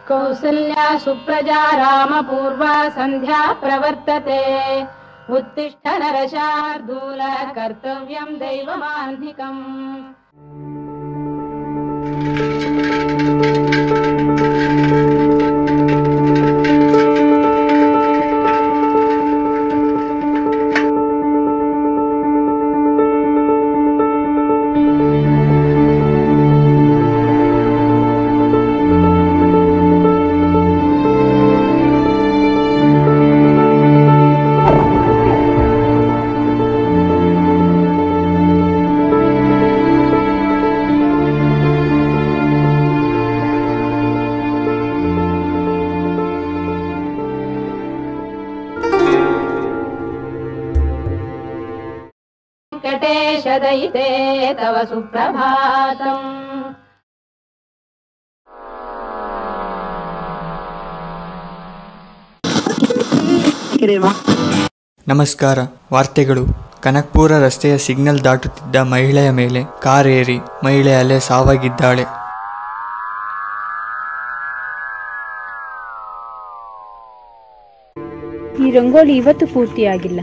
कौसल्या सुप्रजा रामपूर्वा सन्ध्या प्रवर्तते उत्तिष्ठ नरशार्दूल कर्तव्यम् दैवमाह्निकम् वेङ्कटेश दयिते तव सुप्रभातम् ನಮಸ್ಕಾರ ವಾರ್ತೆಗಳು ಕನಕ್ಪುರ ರಸ್ತೆಯ ಸಿಗ್ನಲ್ ದಾಟುತ್ತಿದ್ದ ಮಹಿಳೆಯ ಮೇಲೆ ಕಾರ್ ಏರಿ ಮಹಿಳೆ ಅಲ್ಲೇ ಸಾವಾಗಿದ್ದಾಳೆ ಈ ರಂಗೋಲಿ ಇವತ್ತು ಪೂರ್ತಿಯಾಗಿಲ್ಲ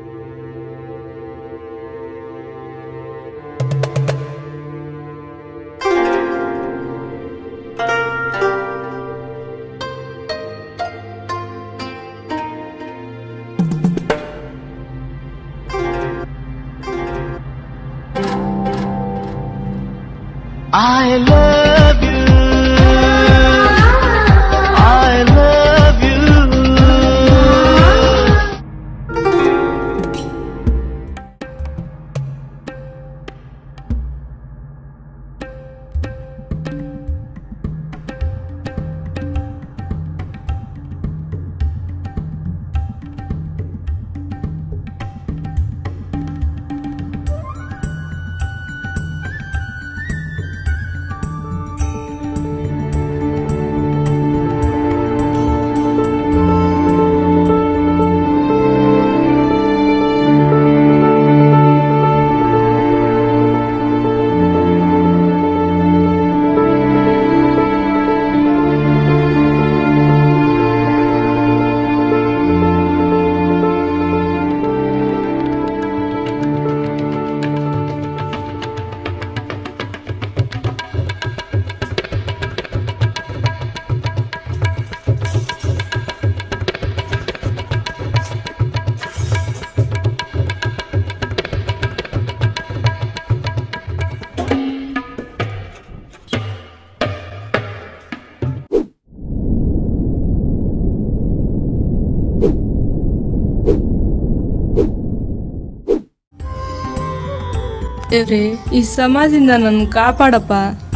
I love you. I love you. ದೇವ್ರೆ ಈ ಸಮಾಜದಿಂದ ನನ್ನ ಕಾಪಾಡಪ್ಪ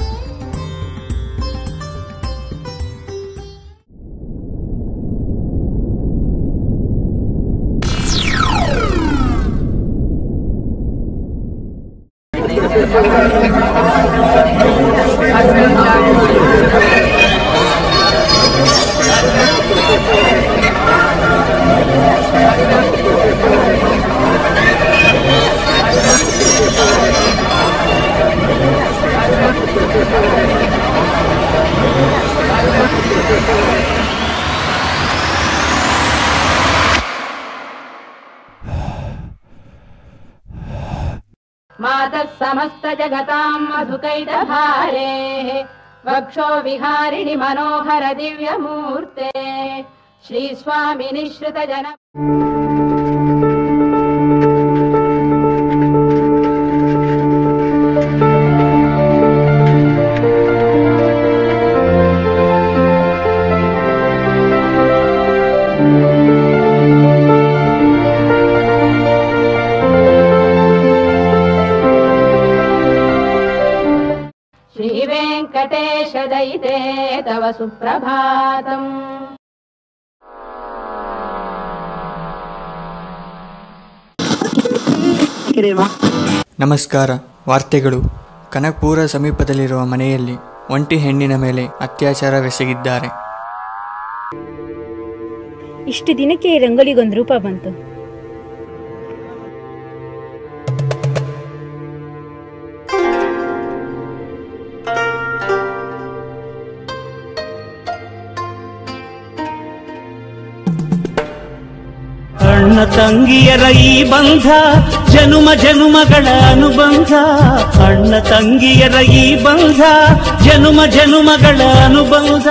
मातः समस्तजगताम् मधुकैटभारेः वक्षो विहारिणि मनोहर दिव्यमूर्ते श्रीस्वामि निःश्रितजन श्रीवेङ्कटेश दयिते तव सुप्रभातम् ನಮಸ್ಕಾರ ವಾರ್ತೆಗಳು ಕನಕ್ಪುರ ಸಮೀಪದಲ್ಲಿರುವ ಮನೆಯಲ್ಲಿ ಒಂಟಿ ಹೆಣ್ಣಿನ ಮೇಲೆ ಅತ್ಯಾಚಾರವೆಸಗಿದ್ದಾರೆ ಇಷ್ಟು ದಿನಕ್ಕೆ ಈ ರಂಗೋಲಿಗೊಂದು ರೂಪ ಬಂತು ಅಣ್ಣ ತಂಗಿಯರ ಈ ಬಂಧ ಜನುಮ ಜನುಮಗಳ ಅನುಬಂಧ ಅಣ್ಣ ತಂಗಿಯರ ಈ ಬಂಧ ಜನುಮ ಜನುಮಗಳ ಅನುಬಂಧ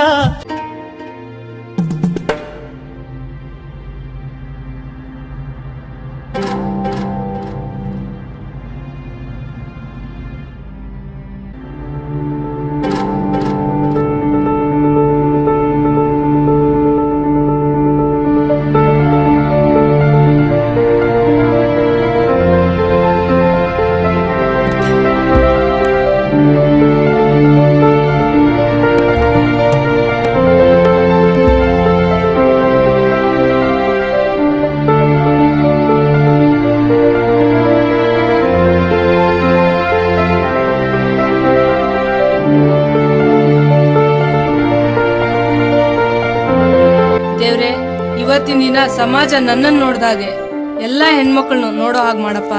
ದೇವ್ರೆ ಇವತ್ತಿನ ದಿನ ಸಮಾಜ ನನ್ನನ್ನು ನೋಡ್ದಾಗೆ ಎಲ್ಲ ಹೆಣ್ಮಕ್ಳನ್ನು ನೋಡೋ ಹಾಗೆ ಮಾಡಪ್ಪ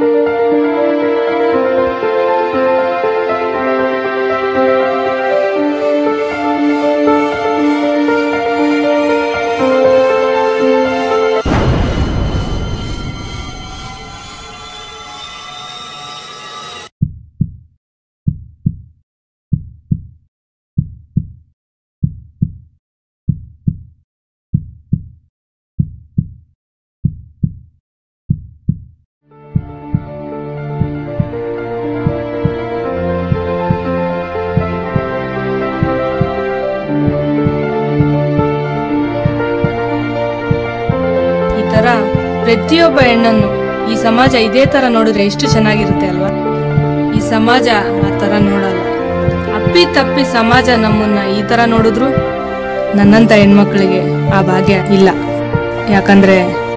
ಈ ತರ ಪ್ರತಿಯೊಬ್ಬ ಹೆಣ್ಣನ್ನು ಈ ಸಮಾಜ ಇದೇ ತರ ನೋಡಿದ್ರೆ ಎಷ್ಟು ಚೆನ್ನಾಗಿರುತ್ತೆ ಅಲ್ವಾ ಈ ಸಮಾಜ ಆ ತರ ನೋಡಲ್ಲ ಅಪ್ಪಿ ತಪ್ಪಿ ಸಮಾಜ ನಮ್ಮನ್ನ ಈ ತರ ನೋಡಿದ್ರು ನನ್ನಂತ ಹೆಣ್ಮಕ್ಳಿಗೆ ಆ ಭಾಗ್ಯ ಇಲ್ಲ ಯಾಕಂದ್ರೆ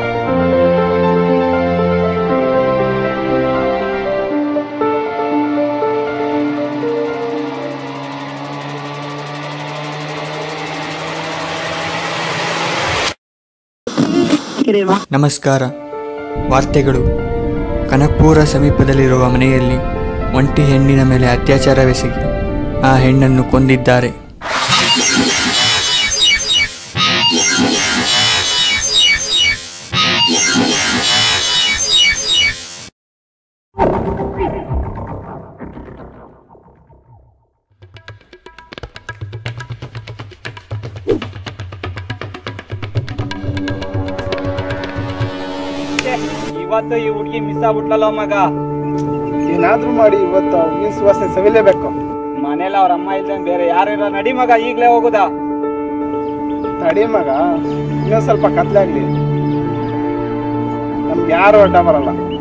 ನಮಸ್ಕಾರ ವಾರ್ತೆಗಳು ಕನಕಪುರ ಸಮೀಪದಲ್ಲಿರುವ ಮನೆಯಲ್ಲಿ ಒಂಟಿ ಹೆಣ್ಣಿನ ಮೇಲೆ ಅತ್ಯಾಚಾರವೆಸಗಿ ಆ ಹೆಣ್ಣನ್ನು ಕೊಂದಿದ್ದಾರೆ ಇವತ್ತು ಈ ಹುಡುಗಿ ಮಿಸ್ ಆಗ್ಬಿಟ್ಲಲ್ಲ ಮಗ ಏನಾದ್ರೂ ಮಾಡಿ ಇವತ್ತು ಮೀನ್ ಸುವಾಸನೆ ಸವಿಲೇಬೇಕು ಮನೇಲಿ ಅವ್ರ ಅಮ್ಮ ಇಲ್ದಂಗ್ ಬೇರೆ ಯಾರಿಲ್ಲ ನಡಿ ಮಗ ಈಗ್ಲೇ ಹೋಗುದಾ ತಡಿ ಮಗ ಇನ್ನೊಂದ್ ಸ್ವಲ್ಪ ಕತ್ಲಾಗ್ಲಿ ನಮ್ಗೆ ಯಾರು ಅಡ್ಡ ಬರಲ್ಲ